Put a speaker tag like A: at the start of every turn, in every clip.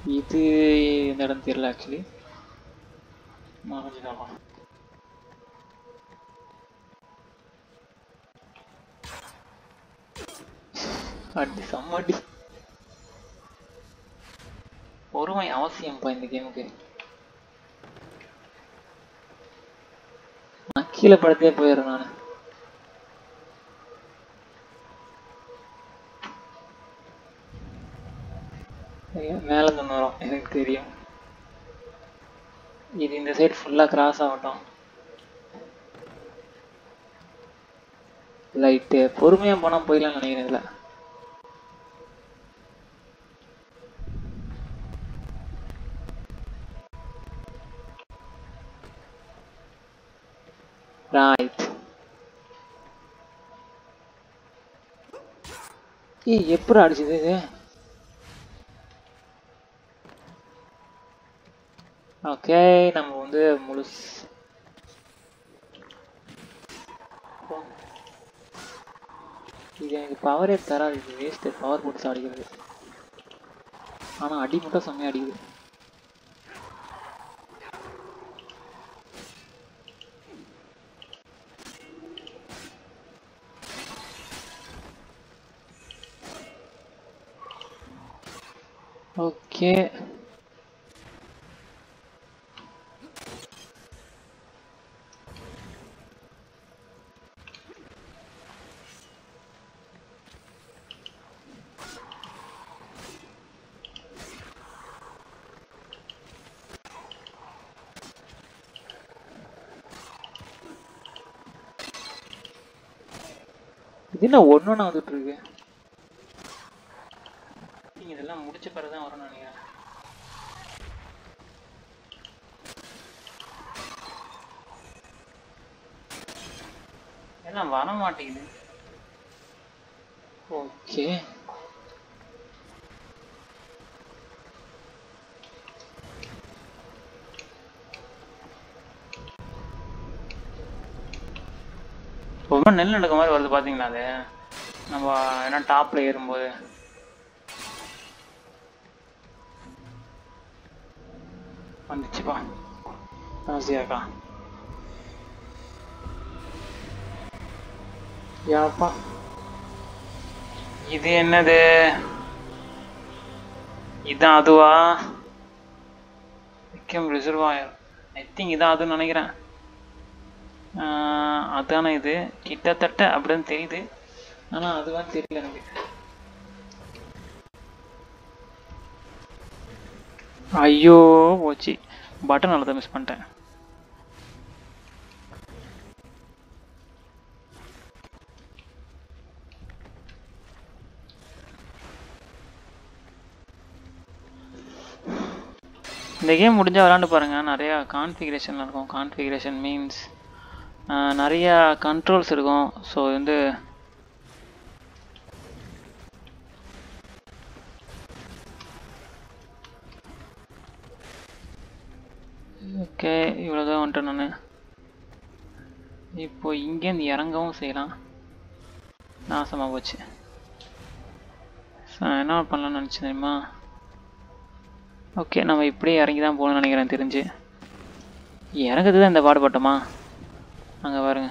A: இது இந்த இடம் தெரியல ஆக்சுவலி கொஞ்சம் பார்க்கலாம் அடி செம்மடி பொறுமை அவசியம்ப்பா இந்த கேமுக்கு நான் கீழே படுத்தே போயிடுறேன் நான் மேலே தந்து வரும் எனக்கு தெரியும் இது இந்த சைடு ஃபுல்லாக கிராஸ் ஆகட்டும் லைட்டு பொறுமையாக போனால் போயிடலாம்னு நினைக்கிறேன் இதில் ரைட் ஏய் எப்படி அடிச்சது இது ஓகே நம்ம வந்து முழுஸ் இது எனக்கு பவரே தராது இது வேஸ்ட்டு பவர் போட்டு அடிக்கிறது ஆனால் அடி மட்டும் செம்மையாக அடிக்குது ஓகே இது என்ன ஒன்று ஒன்றா வந்துட்டு இருக்கு நீங்க இதெல்லாம் முடிச்ச பிறகு தான் வரும்னு நினைக்கிறேன் எல்லாம் வர மாட்டேங்குது ஓகே ரொம்ப நெல் நடக்க மாதிரி வருது பாத்தீங்களா அது நம்ம என்ன டாப்ல ஏறும்போது வந்துச்சுப்பா ஆசையாக்கா யாப்பா இது என்னது இதான் அதுவா விக்கம் ரிசர்வாயர் ஐ திங்க் இதான் அதுன்னு நினைக்கிறேன் ஆஹ் அதானே இது கிட்டத்தட்ட அப்படின்னு தெரியுது ஆனால் அதுவான்னு தெரியல எனக்கு ஐயோ போச்சு பட்டன் நல்லதை மிஸ் பண்ணிட்டேன் இந்த கேம் முடிஞ்சால் விளாண்டு பாருங்கள் நிறையா கான்ஃபிகரேஷன் இருக்கும் கான்ஃபிகரேஷன் மீன்ஸ் நிறையா கண்ட்ரோல்ஸ் இருக்கும் ஸோ வந்து ஓகே இவ்வளோதான் வந்துட்டேன் நான் இப்போ இங்கேருந்து இறங்கவும் செய்யலாம் நாசமாக போச்சு So, என்ன பண்ணலாம்னு நினச்சேன் தெரியுமா ஓகே நம்ம இப்படியே இறங்கி தான் போகணும்னு நினைக்கிறேன் தெரிஞ்சு இறங்குறது தான் இந்த பாடுபட்டோமா அங்கே பாருங்க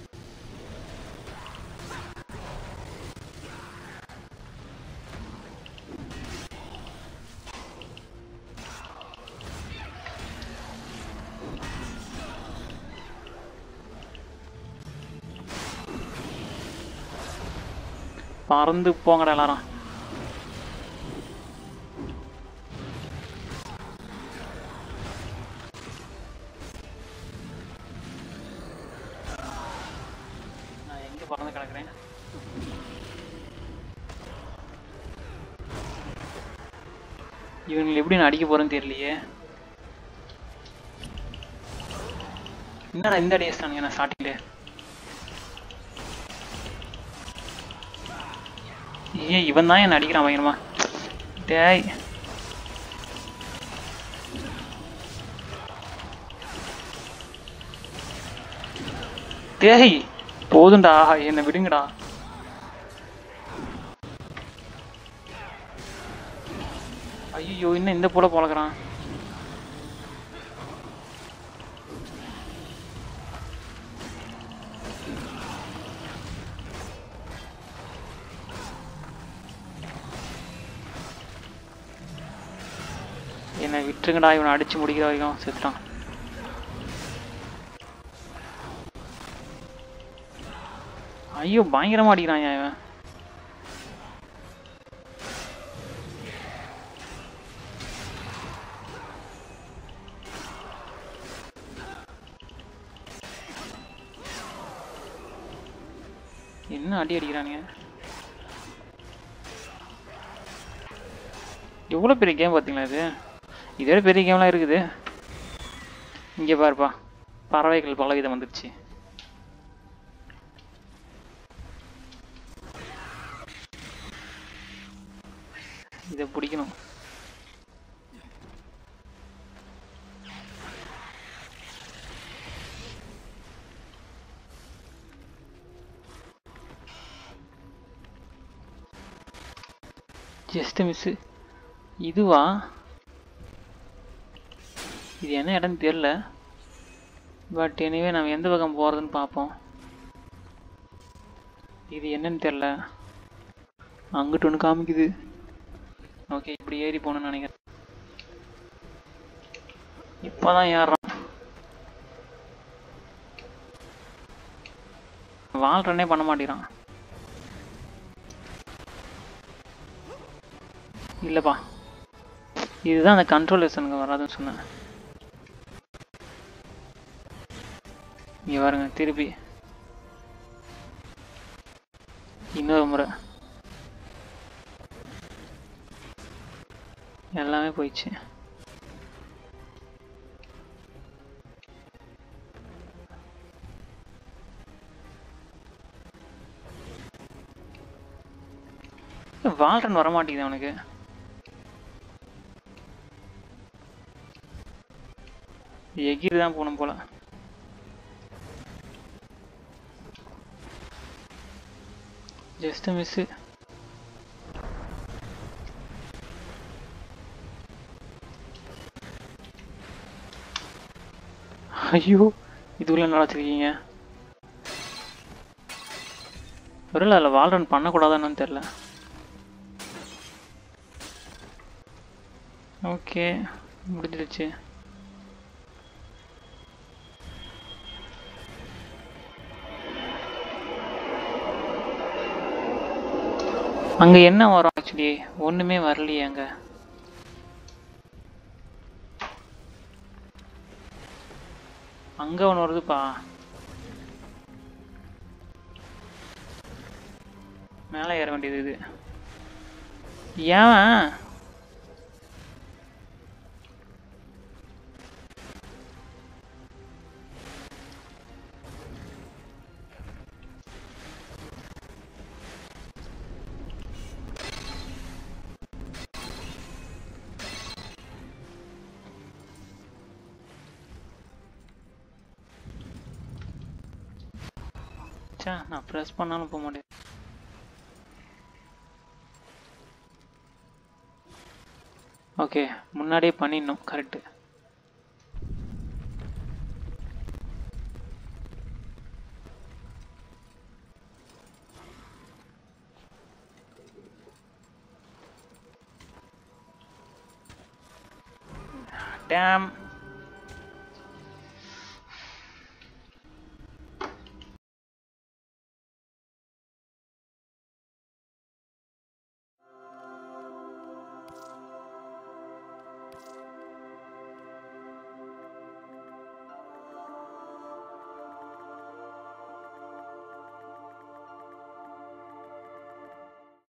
A: பறந்து போங்கடா எல்லாரும் நான் எங்க பறந்து கிடக்குறேன் இவங்களை எப்படி நான் அடிக்க போறேன்னு தெரியலையே என்னடா இந்த அடி நான் ஸ்டார்டிங்ல ஏய் இவன் தான் என்ன அடிக்கிறான் பயங்கரமா டேய் டேய் போதும்டா என்னை விடுங்கடா ஐயோ இன்னும் இந்த போல பழக்கிறான் என்னை விட்டுருங்கடா இவனை அடிச்சு முடிக்கிற வரைக்கும் செத்துட்டான் ஐயோ பயங்கரமா அடிக்கிறான் இவன் என்ன அடி அடிக்கிறானுங்க எவ்வளோ பெரிய கேம் பார்த்தீங்களா இது இதோட பெரிய கேம்லாம் இருக்குது இங்கே பாருப்பா பறவைகள் பலவிதம் வந்துடுச்சு இதை பிடிக்கணும் ஜஸ்ட் மிஸ்ஸு இதுவா இது என்ன இடம்னு தெரில பட் எனிவே நம்ம எந்த பக்கம் போகிறதுன்னு பார்ப்போம் இது என்னன்னு தெரில அங்கிட்டு ஒன்று காமிக்குது ஓகே இப்படி ஏறி போகணும்னு நினைக்கிறேன் இப்போதான் ஏறுறான் வாழ்றனே பண்ண மாட்டேறான் இல்லைப்பா இதுதான் அந்த கண்ட்ரோல் லெசனுக்கு வராதுன்னு சொன்னேன் இங்கே பாருங்க திருப்பி இன்னொரு முறை எல்லாமே போயிடுச்சு வால்ரன் வர மாட்டேங்குது அவனுக்கு எகிரி தான் போகணும் போல ஜஸ்ட் மிஸ்ஸு ஐயோ இதுக்குள்ள நல்லா வச்சிருக்கீங்க ஒருவேளை அதில் வால்ரன் பண்ணக்கூடாதான்னு தெரில ஓகே முடிஞ்சிடுச்சு அங்க என்ன வரும் ஆக்சுவலி ஒண்ணுமே வரலையே அங்க அங்க ஒன்று வருதுப்பா மேலே ஏற வேண்டியது இது ஏன் ச்சே நான் ப்ரெஸ் பண்ணாலும் போக மாட்டேன் ஓகே முன்னாடியே பண்ணிடணும் கரெக்டு டேம்